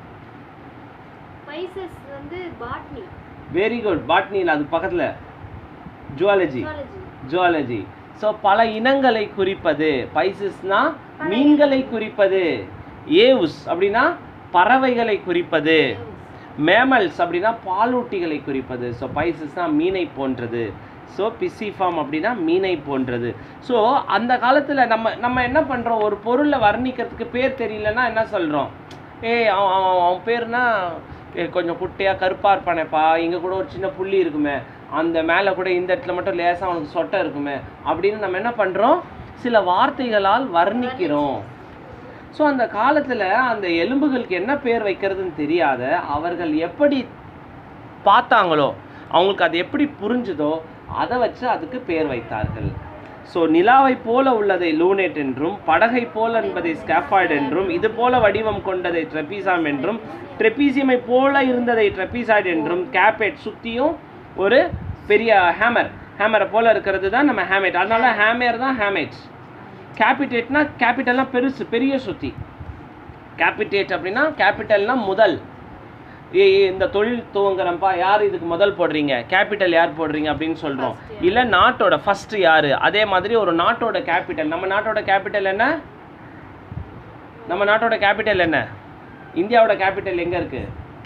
Spices வந்து botany. வெரி குட் பாட்னியில் அது பக்கத்தில் ஜுவாலஜி ஜுவாலஜி ஸோ பல இனங்களை குறிப்பது பைசஸ்னா மீன்களை குறிப்பது ஏவ்ஸ் அப்படின்னா பறவைகளை குறிப்பது மேமல்ஸ் அப்படின்னா பாலூட்டிகளை குறிப்பது ஸோ பைசஸ்னா மீனை போன்றது ஸோ பிசிஃபார்ம் அப்படின்னா மீனை போன்றது ஸோ அந்த காலத்தில் நம்ம நம்ம என்ன பண்ணுறோம் ஒரு பொருளை வர்ணிக்கிறதுக்கு பேர் தெரியலன்னா என்ன சொல்கிறோம் ஏய் அவன் அவன் அவன் பேர்னா ஏய், கொஞ்சம் குட்டையாக கருப்பாக இருப்பானேப்பா இங்கே கூட ஒரு சின்ன புள்ளி இருக்குமே அந்த மேலே கூட இந்த இடத்துல மட்டும் லேசாக அவனுக்கு சொட்டை இருக்குமே அப்படின்னு நம்ம என்ன பண்ணுறோம் சில வார்த்தைகளால் வர்ணிக்கிறோம் ஸோ அந்த காலத்தில் அந்த எலும்புகளுக்கு என்ன பேர் வைக்கிறதுன்னு தெரியாத அவர்கள் எப்படி பார்த்தாங்களோ அவங்களுக்கு அது எப்படி புரிஞ்சுதோ அதை வச்சு அதுக்கு பேர் வைத்தார்கள் ஸோ நிலாவை போல உள்ளதை லூனேட் என்றும் படகை போல என்பதை ஸ்கேஃபாய்டு என்றும் இது போல வடிவம் கொண்டதை ட்ரெபீசாம் என்றும் ட்ரெபீசியமை போல இருந்ததை ட்ரெபீசாய்டு என்றும் கேபேட் சுற்றியும் ஒரு பெரிய ஹேமர் ஹேமரை போல இருக்கிறது தான் நம்ம ஹேமேட் அதனால ஹேமர் தான் ஹேமேட் கேபிடேட்னா கேபிட்டல்னா பெருசு பெரிய சுத்தி கேபிடேட் அப்படின்னா கேபிட்டல்னா முதல் ஏய் ஏய், இந்த தொழில் துவங்குறப்பா யார் இதுக்கு முதல் போடுறீங்க கேபிட்டல் யார் போடுறீங்க அப்படின்னு சொல்றோம் இல்ல நாட்டோட ஃபர்ஸ்ட் யாரு அதே மாதிரி ஒரு நாட்டோட கேபிட்டல் நம்ம நாட்டோட கேபிட்டல் என்ன நம்ம நாட்டோட கேபிட்டல் என்ன இந்தியாவோட கேபிட்டல் எங்க இருக்கு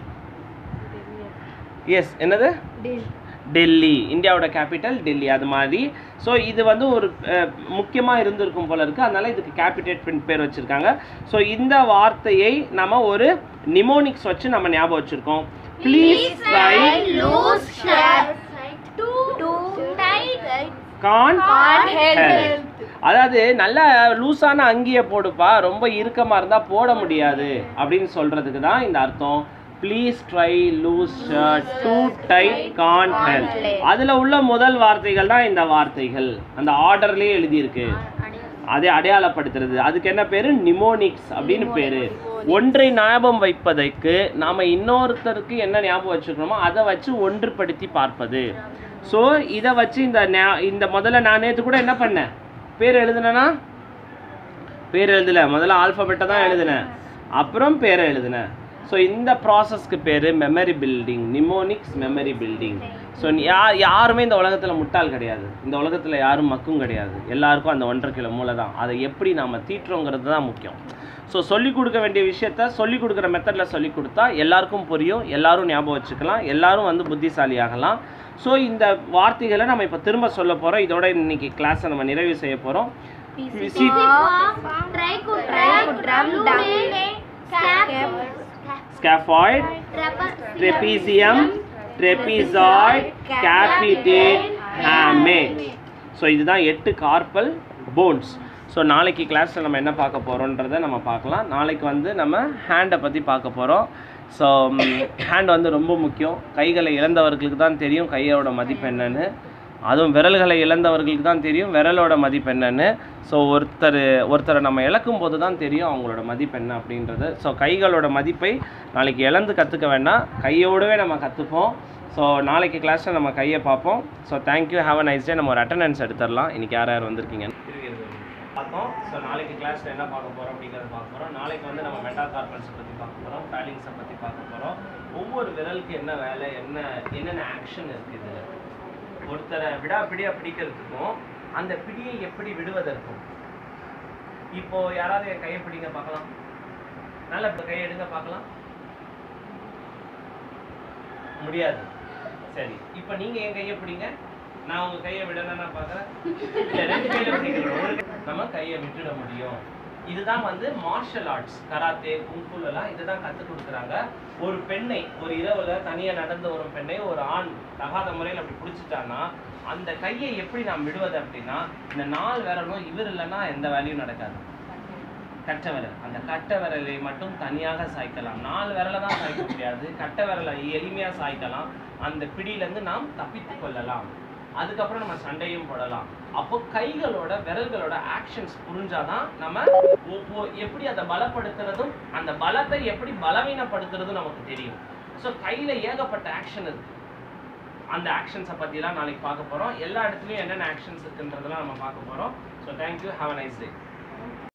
எஸ் என்னது டெல்லி இந்தியாவோட கேபிட்டல் டெல்லி அது மாதிரி ஸோ இது வந்து ஒரு முக்கியமாக இருந்திருக்கும் போல இருக்கு அதனால இதுக்கு கேபிட்டேட் பின் பேர் வச்சிருக்காங்க ஸோ இந்த வார்த்தையை நம்ம ஒரு நிமோனிக்ஸ் வச்சு நம்ம ஞாபகம் வச்சிருக்கோம் please try Loose shirt. Too tight. Can't Can't help. அதாவது நல்ல லூஸான அங்கியை போடுப்பா ரொம்ப இறுக்கமாக இருந்தால் போட முடியாது அப்படின்னு சொல்கிறதுக்கு தான் இந்த அர்த்தம் please try loose shirt too tight can't help அதில் உள்ள முதல் வார்த்தைகள் தான் இந்த வார்த்தைகள் அந்த ஆர்டர்லேயே எழுதியிருக்கு அதை அடையாளப்படுத்துறது அதுக்கு என்ன பேர் நிமோனிக்ஸ் அப்படின்னு பேர் ஒன்றை ஞாபகம் வைப்பதற்கு நாம் இன்னொருத்தருக்கு என்ன ஞாபகம் வச்சுக்கணுமோ அதை வச்சு ஒன்றுபடுத்தி பார்ப்பது ஸோ இதை வச்சு இந்த ஞா- இந்த முதல்ல நான் நேற்று கூட என்ன பண்ணேன் பேர் எழுதுனேனா பேர் எழுதல முதல்ல ஆல்ஃபபெட்டை தான் எழுதினேன் அப்புறம் பேரை எழுதினேன் ஸோ இந்த ப்ராசஸ்க்கு பேர் memory building mnemonics memory building so யா யாருமே இந்த உலகத்தில் முட்டாள் கிடையாது இந்த உலகத்தில் யாரும் மக்கும் கிடையாது எல்லாருக்கும் அந்த ஒன்றரை கிலோ மூளை தான் அதை எப்படி நாம் தீட்டுறோங்கிறது தான் முக்கியம் ஸோ சொல்லிக் கொடுக்க வேண்டிய விஷயத்த சொல்லிக் கொடுக்குற மெத்தடில் சொல்லிக் கொடுத்தா எல்லாருக்கும் புரியும் எல்லாரும் ஞாபகம் வச்சுக்கலாம் எல்லாரும் வந்து புத்திசாலி ஆகலாம் ஸோ இந்த வார்த்தைகளை நம்ம இப்போ திரும்ப சொல்ல போகிறோம் இதோட இன்னைக்கு கிளாஸை நம்ம நிறைவு செய்ய போகிறோம் Trichotram, scaphoid, trapezium, trapezoid, capitate, hamate. So இதுதான் எட்டு கார்பல் போன்ஸ் ஸோ நாளைக்கு கிளாஸில் நம்ம என்ன பார்க்க போகிறோன்றதை நம்ம பார்க்கலாம் நாளைக்கு வந்து நம்ம ஹேண்டை பற்றி பார்க்க போகிறோம் ஸோ ஹேண்ட் வந்து ரொம்ப முக்கியம் கைகளை இழந்தவர்களுக்கு தான் தெரியும் கையோட மதிப்பு என்னன்னு அதுவும் விரல்களை இழந்தவர்களுக்கு தான் தெரியும் விரலோட மதிப்பு என்னன்னு ஸோ ஒருத்தர் ஒருத்தரை நம்ம இழக்கும் போது தான் தெரியும் அவங்களோட மதிப்பு என்ன அப்படின்றது ஸோ கைகளோட மதிப்பை நாளைக்கு இழந்து கற்றுக்க வேண்டாம் கையோடவே நம்ம கற்றுப்போம் ஸோ நாளைக்கு கிளாஸில் நம்ம கையை பார்ப்போம் so thank you have a nice day நம்ம ஒரு அட்டண்டன்ஸ் எடுத்துடலாம் இன்னைக்கு யார் யார் வந்திருக்கீங்க பார்த்தோம் ஸோ நாளைக்கு கிளாஸில் என்ன பார்க்க போகிறோம் அப்படிங்கிறத பார்க்க போகிறோம் நாளைக்கு வந்து நம்ம மெட்டா கார்பன்ஸை பற்றி பார்க்க போகிறோம் ஃபேலிங்ஸை பற்றி பார்க்க போகிறோம் ஒவ்வொரு விரலுக்கு என்ன வேலை என்ன என்னென்ன ஆக்ஷன் இருக்குது இதில் ஒருத்தரை விடாப்பிடியாக பிடிக்கிறதுக்கும் அந்த பிடியை எப்படி விடுவதற்கும் இப்போ யாராவது என் கையை பிடிங்க பார்க்கலாம் நல்ல இப்ப கையை எடுங்க பார்க்கலாம் முடியாது சரி இப்போ நீங்க என் கையை பிடிங்க நான் உங்க கையை விடணும்னா பார்க்குறேன் இல்ல ரெண்டு கையில பிடிக்கிறோம் ஒரு கை- நம்ம கையை விட்டுட முடியும் இதுதான் வந்து மார்ஷல் ஆர்ட்ஸ் கராத்தே குங்குல் எல்லாம் இதுதான் கற்றுக் கொடுக்குறாங்க ஒரு பெண்ணை ஒரு இரவுல தனியா நடந்து வரும் பெண்ணை ஒரு ஆண் தகாத முறையில் அப்படி பிடிச்சிட்டான்னா அந்த கையை எப்படி நாம் விடுவது அப்படின்னா இந்த நாள் விரலும் இவர் இல்லைன்னா எந்த வேலையும் நடக்காது கட்டை விரல் அந்த கட்டை விரலை மட்டும் தனியாக சாய்க்கலாம் நாலு விரலை தான் சாய்க்க முடியாது கட்டை விரலை எளிமையாக சாய்க்கலாம் அந்த பிடியிலேருந்து நாம் தப்பித்து கொள்ளலாம் அதுக்கப்புறம் நம்ம சண்டையும் போடலாம் அப்போ கைகளோட விரல்களோட ஆக்ஷன்ஸ் புரிஞ்சாதான் நம்ம ஒ- ஒ- எப்படி அதை பலப்படுத்துறதும் அந்த பலத்தை எப்படி பலவீனப்படுத்துறதும் நமக்கு தெரியும் ஸோ கையில் ஏகப்பட்ட ஆக்ஷன் இருக்கு அந்த ஆக்ஷன்ஸை பற்றிலாம் நாளைக்கு பார்க்க போகிறோம் எல்லா இடத்துலையும் என்னென்ன ஆக்ஷன்ஸ் இருக்குன்றதெல்லாம் நம்ம பார்க்க போகிறோம் so thank you have a nice day